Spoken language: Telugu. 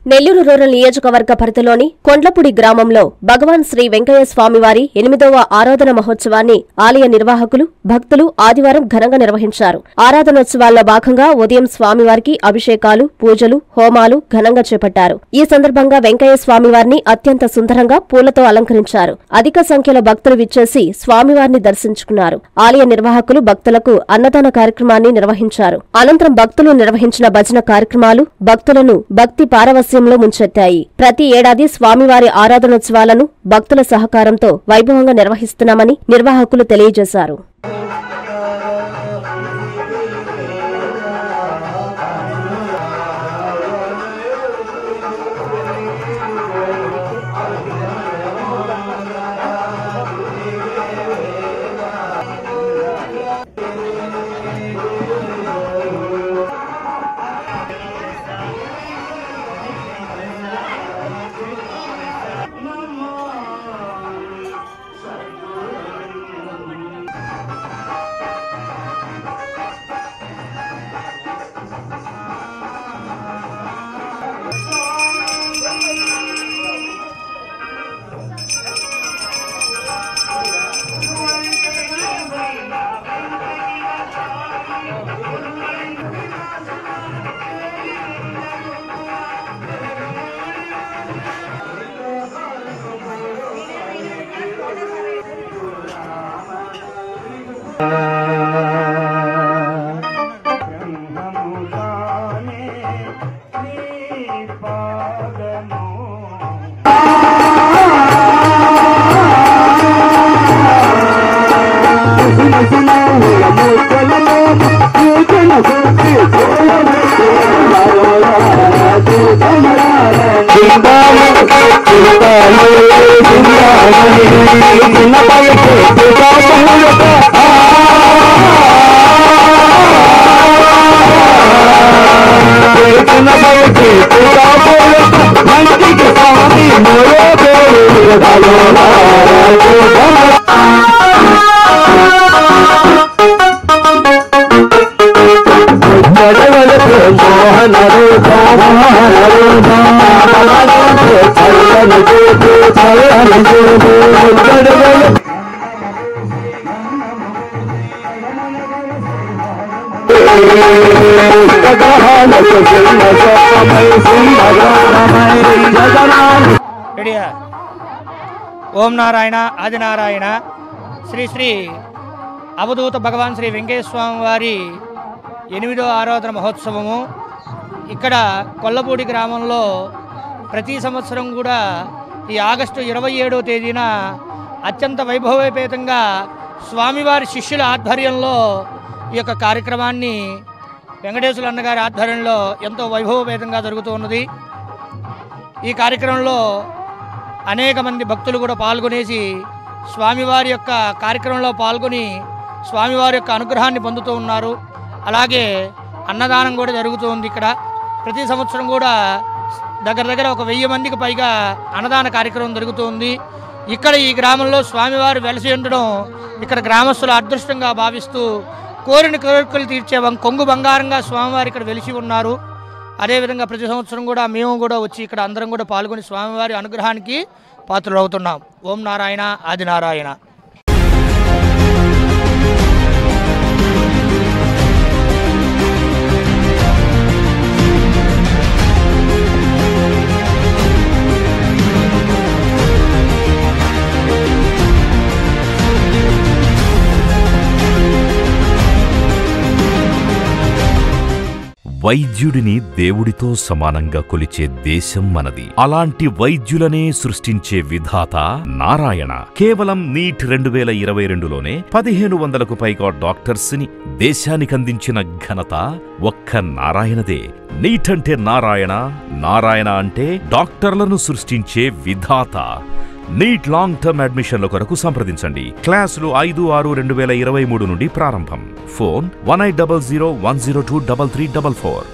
నెల్లూరు రూరల్ నియోజకవర్గ పరిధిలోని కొండ్లపూడి గ్రామంలో భగవాన్ శ్రీ వెంకయ్య స్వామివారి ఎనిమిదవ ఆరాధన మహోత్సవాన్ని ఆలయ నిర్వాహకులు భక్తులు ఆదివారం ఘనంగా నిర్వహించారు ఆరాధనోత్సవాల్లో భాగంగా ఉదయం స్వామివారికి అభిషేకాలు పూజలు హోమాలు ఘనంగా చేపట్టారు ఈ సందర్భంగా వెంకయ్య స్వామివారిని అత్యంత సుందరంగా పూలతో అలంకరించారు అధిక సంఖ్యలో భక్తులు విచ్చేసి స్వామివారిని దర్శించుకున్నారు ఆలయ నిర్వాహకులు భక్తులకు అన్నదాన కార్యక్రమాన్ని నిర్వహించారు అనంతరం భక్తులు నిర్వహించిన భజన కార్యక్రమాలు భక్తులను భక్తి పారవస్యంలో ముంచెత్తాయి ప్రతి ఏడాది స్వామివారి ఆరాధనోత్సవాలను భక్తుల సహకారంతో వైభవంగా నిర్వహిస్తున్నామని నిర్వాహకులు తెలియజేశారు బ్రహ్మముగానే నీ పాదము రెడీయా ఓం నారాయణ ఆదినారాయణ శ్రీ శ్రీ అవధూత భగవాన్ శ్రీ వెంకటేశ్వర స్వామి వారి ఎనిమిదో ఆరాధన మహోత్సవము ఇక్కడ కొల్లపూడి గ్రామంలో ప్రతి సంవత్సరం కూడా ఈ ఆగస్టు ఇరవై ఏడవ తేదీన అత్యంత వైభవోపేతంగా స్వామివారి శిష్యుల ఆధ్వర్యంలో ఈ యొక్క కార్యక్రమాన్ని వెంకటేశ్వర అన్నగారి ఆధ్వర్యంలో ఎంతో వైభవోపేతంగా జరుగుతూ ఉన్నది ఈ కార్యక్రమంలో అనేక మంది భక్తులు కూడా పాల్గొనేసి స్వామివారి యొక్క కార్యక్రమంలో పాల్గొని స్వామివారి యొక్క అనుగ్రహాన్ని పొందుతూ ఉన్నారు అలాగే అన్నదానం కూడా జరుగుతూ ఉంది ఇక్కడ ప్రతి సంవత్సరం కూడా దగ్గర దగ్గర ఒక వెయ్యి మందికి పైగా అన్నదాన కార్యక్రమం జరుగుతూ ఉంది ఇక్కడ ఈ గ్రామంలో స్వామివారు వెలసి ఉండడం ఇక్కడ గ్రామస్తుల అదృష్టంగా భావిస్తూ కోరిన కోరికలు తీర్చే వం- కొంగు బంగారంగా స్వామివారు ఇక్కడ వెలిసి ఉన్నారు అదేవిధంగా ప్రతి సంవత్సరం కూడా మేము కూడా వచ్చి ఇక్కడ అందరం కూడా పాల్గొని స్వామివారి అనుగ్రహానికి పాత్రలు అవుతున్నాం ఓం నారాయణ ఆది నారాయణ వైద్యుడిని దేవుడితో సమానంగా కొలిచే దేశం మనది అలాంటి వైద్యులనే సృష్టించే విధాత నారాయణ కేవలం నీట్ రెండు వేల ఇరవై రెండులోనే పదిహేను వందలకు పైగా డాక్టర్స్ ని దేశానికందించిన ఘనత ఒక్క నారాయణదే నీట్ అంటే నారాయణ నారాయణ అంటే డాక్టర్లను సృష్టించే విధాత నీట్ లాంగ్ టర్మ్ అడ్మిషన్ల కొరకు సంప్రదించండి క్లాసులు ఐదు ఆరు రెండు వేల ఇరవై మూడు నుండి ప్రారంభం phone one eight double zero one zero two double three double four